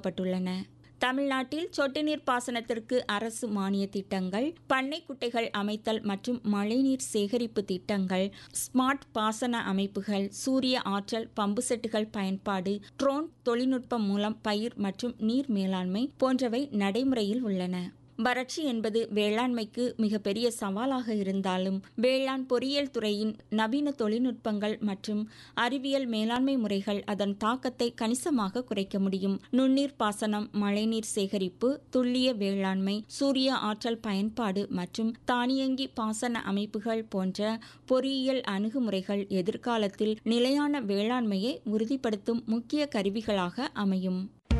அறிவிக்கப்பட்டுள்ளன தமிழ்நாட்டில் சொட்டு நீர் பாசனத்திற்கு அரசு மானிய திட்டங்கள் பண்ணை குட்டைகள் அமைத்தல் மற்றும் மழைநீர் சேகரிப்பு திட்டங்கள் ஸ்மார்ட் பாசன அமைப்புகள் சூரிய ஆற்றல் பம்பு செட்டுகள் பயன்பாடு ட்ரோன் தொழில்நுட்பம் மூலம் பயிர் மற்றும் நீர் மேலாண்மை போன்றவை நடைமுறையில் உள்ளன வறட்சி என்பது வேளாண்மைக்கு மிகப்பெரிய சவாலாக இருந்தாலும் வேளாண் பொறியியல் துறையின் நவீன தொழில்நுட்பங்கள் மற்றும் அறிவியல் மேலாண்மை முறைகள் அதன் தாக்கத்தை கணிசமாக குறைக்க முடியும் நுண்ணீர் பாசனம் மழைநீர் சேகரிப்பு துல்லிய வேளாண்மை சூரிய ஆற்றல் பயன்பாடு மற்றும் தானியங்கி பாசன அமைப்புகள் போன்ற பொறியியல் அணுகுமுறைகள் எதிர்காலத்தில் நிலையான வேளாண்மையை உறுதிப்படுத்தும் முக்கிய கருவிகளாக அமையும்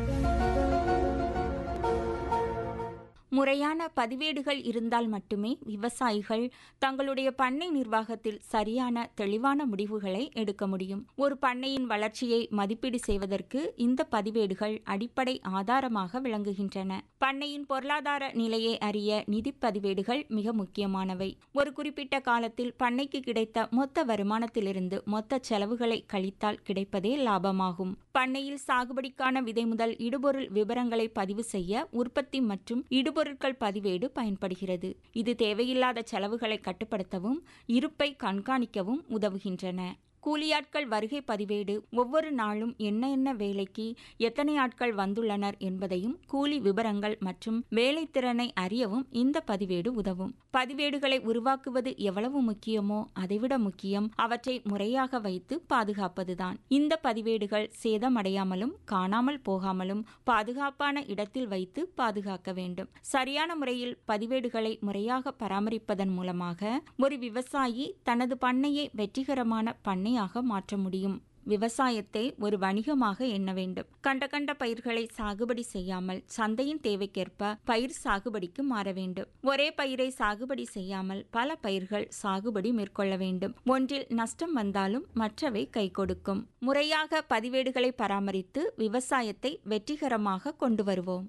முறையான பதிவேடுகள் இருந்தால் மட்டுமே விவசாயிகள் தங்களுடைய பண்ணை நிர்வாகத்தில் சரியான தெளிவான முடிவுகளை எடுக்க முடியும் ஒரு பண்ணையின் வளர்ச்சியை மதிப்பீடு செய்வதற்கு இந்த பதிவேடுகள் அடிப்படை ஆதாரமாக விளங்குகின்றன பண்ணையின் பொருளாதார நிலையை அறிய நிதி பதிவேடுகள் மிக முக்கியமானவை ஒரு குறிப்பிட்ட காலத்தில் பண்ணைக்கு கிடைத்த மொத்த வருமானத்திலிருந்து மொத்த செலவுகளை கழித்தால் கிடைப்பதே லாபமாகும் பண்ணையில் சாகுபடிக்கான விதை முதல் இடுபொருள் விவரங்களை பதிவு செய்ய உற்பத்தி மற்றும் இடுபொருட்கள் பதிவேடு பயன்படுகிறது இது தேவையில்லாத செலவுகளை கட்டுப்படுத்தவும் இருப்பை கண்காணிக்கவும் உதவுகின்றன கூலியாட்கள் வருகை பதிவேடு ஒவ்வொரு நாளும் என்ன என்ன வேலைக்கு எத்தனை ஆட்கள் வந்துள்ளனர் என்பதையும் கூலி விவரங்கள் மற்றும் வேலைத்திறனை அறியவும் இந்த பதிவேடு உதவும் பதிவேடுகளை உருவாக்குவது எவ்வளவு முக்கியமோ அதைவிட முக்கியம் அவற்றை முறையாக வைத்து பாதுகாப்பதுதான் இந்த பதிவேடுகள் சேதமடையாமலும் காணாமல் போகாமலும் பாதுகாப்பான இடத்தில் வைத்து பாதுகாக்க வேண்டும் சரியான முறையில் பதிவேடுகளை முறையாக பராமரிப்பதன் மூலமாக ஒரு விவசாயி தனது பண்ணையை வெற்றிகரமான பண்ணை பண்ணையாக மாற்ற முடியும் விவசாயத்தை ஒரு வணிகமாக எண்ண வேண்டும் கண்ட கண்ட பயிர்களை சாகுபடி செய்யாமல் சந்தையின் தேவைக்கேற்ப பயிர் சாகுபடிக்கு மாற வேண்டும் ஒரே பயிரை சாகுபடி செய்யாமல் பல பயிர்கள் சாகுபடி மேற்கொள்ள வேண்டும் ஒன்றில் நஷ்டம் வந்தாலும் மற்றவை கை கொடுக்கும் முறையாக பதிவேடுகளை பராமரித்து விவசாயத்தை வெற்றிகரமாக கொண்டு வருவோம்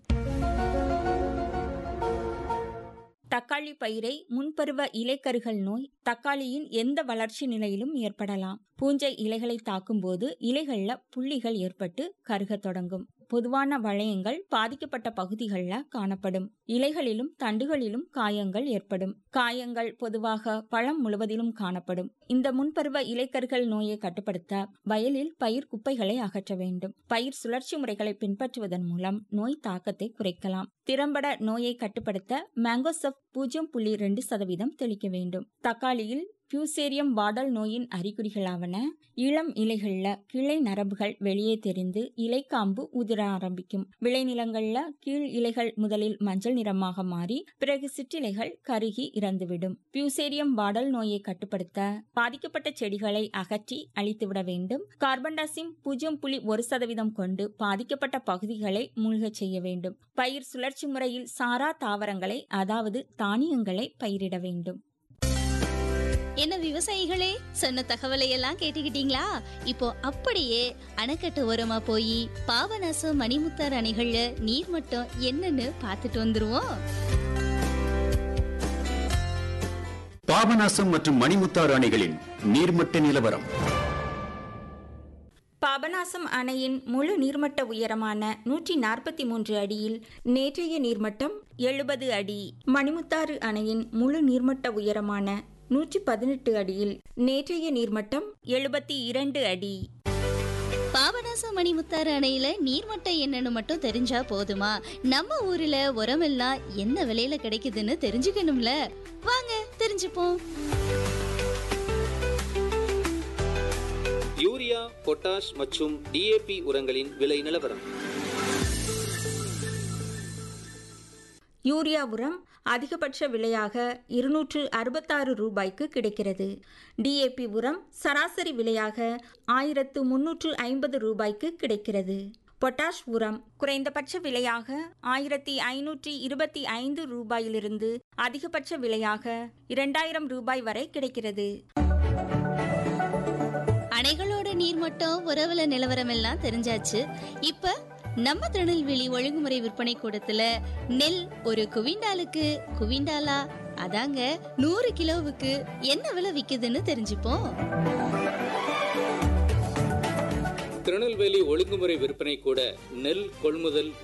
தக்காளி பயிரை முன்பருவ இலைக்கருகள் நோய் தக்காளியின் எந்த வளர்ச்சி நிலையிலும் ஏற்படலாம் பூஞ்சை இலைகளை தாக்கும்போது இலைகள்ல புள்ளிகள் ஏற்பட்டு கருக தொடங்கும் பொதுவான வளையங்கள் பாதிக்கப்பட்ட பகுதிகளில் காணப்படும் இலைகளிலும் தண்டுகளிலும் காயங்கள் ஏற்படும் காயங்கள் பொதுவாக பழம் முழுவதிலும் காணப்படும் இந்த முன்பருவ இலைக்கருகள் நோயை கட்டுப்படுத்த வயலில் பயிர் குப்பைகளை அகற்ற வேண்டும் பயிர் சுழற்சி முறைகளை பின்பற்றுவதன் மூலம் நோய் தாக்கத்தை குறைக்கலாம் திறம்பட நோயை கட்டுப்படுத்த மேங்கோசப் பூஜ்ஜியம் புள்ளி ரெண்டு சதவீதம் தெளிக்க வேண்டும் தக்காளியில் பியூசேரியம் வாடல் நோயின் அறிகுறிகளாவன இளம் இலைகள்ல கிளை நரம்புகள் வெளியே தெரிந்து இலைக்காம்பு உதிர ஆரம்பிக்கும் விளைநிலங்கள்ல கீழ் இலைகள் முதலில் மஞ்சள் நிறமாக மாறி பிறகு சிற்றிலைகள் கருகி இறந்துவிடும் பியூசேரியம் வாடல் நோயை கட்டுப்படுத்த பாதிக்கப்பட்ட செடிகளை அகற்றி அழித்துவிட வேண்டும் கார்பன்டாசிம் பூஜ்ஜியம் புள்ளி ஒரு சதவீதம் கொண்டு பாதிக்கப்பட்ட பகுதிகளை மூழ்கச் செய்ய வேண்டும் பயிர் சுழற்சி முறையில் சாரா தாவரங்களை அதாவது தானியங்களை பயிரிட வேண்டும் என்ன விவசாயிகளே சொன்ன தகவலை எல்லாம் கேட்டுக்கிட்டீங்களா இப்போ அப்படியே அணைக்கட்டு ஓரமா போய் பாபநாசம் மணிமுத்தார் அணைகள்ல நீர் மட்டம் என்னன்னு பார்த்துட்டு வந்துருவோம் பாபநாசம் மற்றும் மணிமுத்தாறு அணைகளின் நீர்மட்ட நிலவரம் பாபநாசம் அணையின் முழு நீர்மட்ட உயரமான நூற்றி நாற்பத்தி மூன்று அடியில் நேற்றைய நீர்மட்டம் எழுபது அடி மணிமுத்தாறு அணையின் முழு நீர்மட்ட உயரமான நூற்றி பதினெட்டு அடியில் நேற்றைய நீர்மட்டம் எழுபத்தி இரண்டு அடி பாபநாசம் மணிமுத்தாறு அணையில நீர்மட்டம் என்னன்னு மட்டும் தெரிஞ்சா போதுமா நம்ம ஊர்ல உரமெல்லாம் என்ன விலையில கிடைக்குதுன்னு தெரிஞ்சுக்கணும்ல வாங்க தெரிஞ்சுப்போம் யூரியா பொட்டாஷ் மற்றும் டிஏபி உரங்களின் விலை நிலவரம் யூரியா உரம் அதிகபட்ச விலையாக இருநூற்று அறுபத்தாறு ரூபாய்க்கு கிடைக்கிறது டிஏபி உரம் சராசரி விலையாக ஆயிரத்து முன்னூற்று ஐம்பது ரூபாய்க்கு கிடைக்கிறது பொட்டாஷ் உரம் குறைந்தபட்ச விலையாக ஆயிரத்தி ஐநூற்றி இருபத்தி ஐந்து ரூபாயிலிருந்து அதிகபட்ச விலையாக இரண்டாயிரம் ரூபாய் வரை கிடைக்கிறது அணைகளோட நீர்மட்டம் உறவுல நிலவரம் எல்லாம் தெரிஞ்சாச்சு இப்ப நம்ம திருநெல்வேலி ஒழுங்குமுறை விற்பனை கூடத்துல நெல் ஒரு குவிண்டாலுக்கு குவிண்டாலா அதாங்க நூறு கிலோவுக்கு என்ன விலை விக்குதுன்னு தெரிஞ்சுப்போம் திருநெல்வேலி ஒழுங்குமுறை விற்பனை கூட நெல் கொள்முதல்